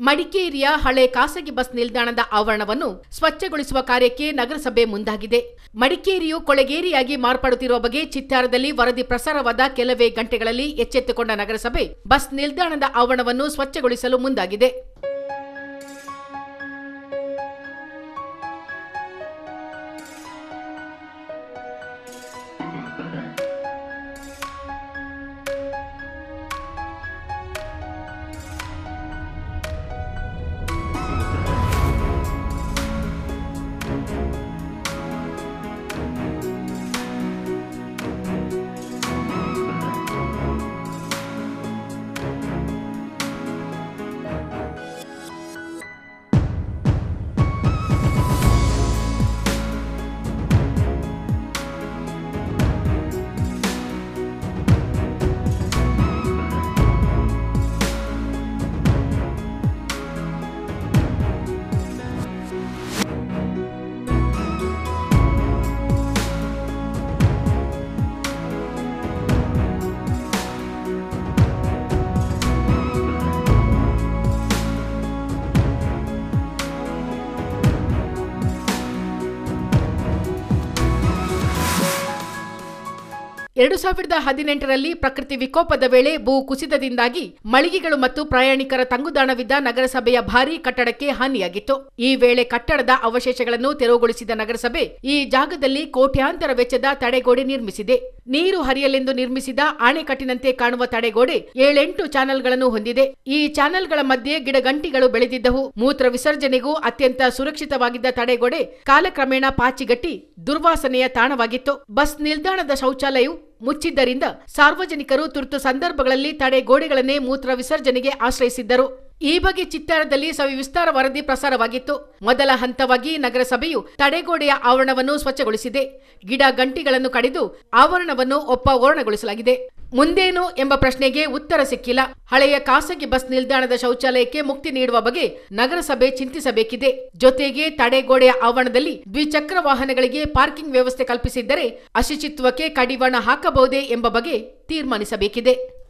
ಮಡಿಕೇರಿಯ ಹಳೆ ಖಾಸಗಿ ಬಸ್ ನಿಲ್ದಾಣದ ಆವರಣವನ್ನು ಸ್ವಚ್ಛಗೊಳಿಸುವ ಕಾರ್ಯಕ್ಕೆ ನಗರಸಭೆ ಮುಂದಾಗಿದೆ ಮಡಿಕೇರಿಯು ಕೊಳೆಗೇರಿಯಾಗಿ ಮಾರ್ಪಡುತ್ತಿರುವ ಬಗ್ಗೆ ಚಿತ್ತಾರದಲ್ಲಿ ವರದಿ ಪ್ರಸಾರವಾದ ಕೆಲವೇ ಗಂಟೆಗಳಲ್ಲಿ ಎಚ್ಚೆತ್ತುಕೊಂಡ ನಗರಸಭೆ ಬಸ್ ನಿಲ್ದಾಣದ ಆವರಣವನ್ನು ಸ್ವಚ್ಛಗೊಳಿಸಲು ಮುಂದಾಗಿದೆ ಎರಡು ಸಾವಿರದ ಹದಿನೆಂಟರಲ್ಲಿ ಪ್ರಕೃತಿ ವಿಕೋಪದ ವೇಳೆ ಭೂ ಕುಸಿತದಿಂದಾಗಿ ಮಳಿಗೆಗಳು ಮತ್ತು ಪ್ರಯಾಣಿಕರ ತಂಗುದಾಣವಿದ್ದ ನಗರಸಭೆಯ ಭಾರೀ ಕಟ್ಟಡಕ್ಕೆ ಹಾನಿಯಾಗಿತ್ತು ಈ ವೇಳೆ ಕಟ್ಟಡದ ಅವಶೇಷಗಳನ್ನು ತೆರವುಗೊಳಿಸಿದ ನಗರಸಭೆ ಈ ಜಾಗದಲ್ಲಿ ಕೋಟ್ಯಾಂತರ ವೆಚ್ಚದ ತಡೆಗೋಡೆ ನಿರ್ಮಿಸಿದೆ ನೀರು ಹರಿಯಲೆಂದು ನಿರ್ಮಿಸಿದ ಅಣೆಕಟ್ಟಿನಂತೆ ಕಾಣುವ ತಡೆಗೋಡೆ ಏಳೆಂಟು ಚಾನೆಲ್ಗಳನ್ನು ಹೊಂದಿದೆ ಈ ಚಾನೆಲ್ಗಳ ಮಧ್ಯೆ ಗಿಡಗಂಟಿಗಳು ಬೆಳೆದಿದ್ದವು ಮೂತ್ರ ವಿಸರ್ಜನೆಗೂ ಅತ್ಯಂತ ಸುರಕ್ಷಿತವಾಗಿದ್ದ ತಡೆಗೋಡೆ ಕಾಲಕ್ರಮೇಣ ಪಾಚಿಗಟ್ಟಿ ದುರ್ವಾಸನೆಯ ತಾಣವಾಗಿತ್ತು ಬಸ್ ನಿಲ್ದಾಣದ ಶೌಚಾಲಯವು ಮುಚ್ಚಿದ್ದರಿಂದ ಸಾರ್ವಜನಿಕರು ತುರ್ತು ಸಂದರ್ಭಗಳಲ್ಲಿ ತಡೆಗೋಡೆಗಳನ್ನೇ ಮೂತ್ರ ವಿಸರ್ಜನೆಗೆ ಆಶ್ರಯಿಸಿದ್ದರು ಈ ಬಗ್ಗೆ ಚಿತ್ತಾರದಲ್ಲಿ ಸವಿವಿಸ್ತಾರ ವರದಿ ಪ್ರಸಾರವಾಗಿತ್ತು ಮೊದಲ ಹಂತವಾಗಿ ನಗರಸಭೆಯು ತಡೆಗೋಡೆಯ ಆವರಣವನ್ನು ಸ್ವಚ್ಛಗೊಳಿಸಿದೆ ಗಿಡ ಗಂಟಿಗಳನ್ನು ಕಡಿದು ಆವರಣವನ್ನು ಒಪ್ಪವರಣಗೊಳಿಸಲಾಗಿದೆ ಮುಂದೇನು ಎಂಬ ಪ್ರಶ್ನೆಗೆ ಉತ್ತರ ಸಿಕ್ಕಿಲ್ಲ ಹಳೆಯ ಖಾಸಗಿ ಬಸ್ ನಿಲ್ದಾಣದ ಶೌಚಾಲಯಕ್ಕೆ ಮುಕ್ತಿ ನೀಡುವ ಬಗ್ಗೆ ನಗರಸಭೆ ಚಿಂತಿಸಬೇಕಿದೆ ಜೊತೆಗೆ ತಡೆಗೋಡೆಯ ಆವರಣದಲ್ಲಿ ದ್ವಿಚಕ್ರ ವಾಹನಗಳಿಗೆ ಪಾರ್ಕಿಂಗ್ ವ್ಯವಸ್ಥೆ ಕಲ್ಪಿಸಿದ್ದರೆ ಅಶುಚಿತ್ವಕ್ಕೆ ಕಡಿವಾಣ ಹಾಕಬಹುದೇ ಎಂಬ ಬಗ್ಗೆ ತೀರ್ಮಾನಿಸಬೇಕಿದೆ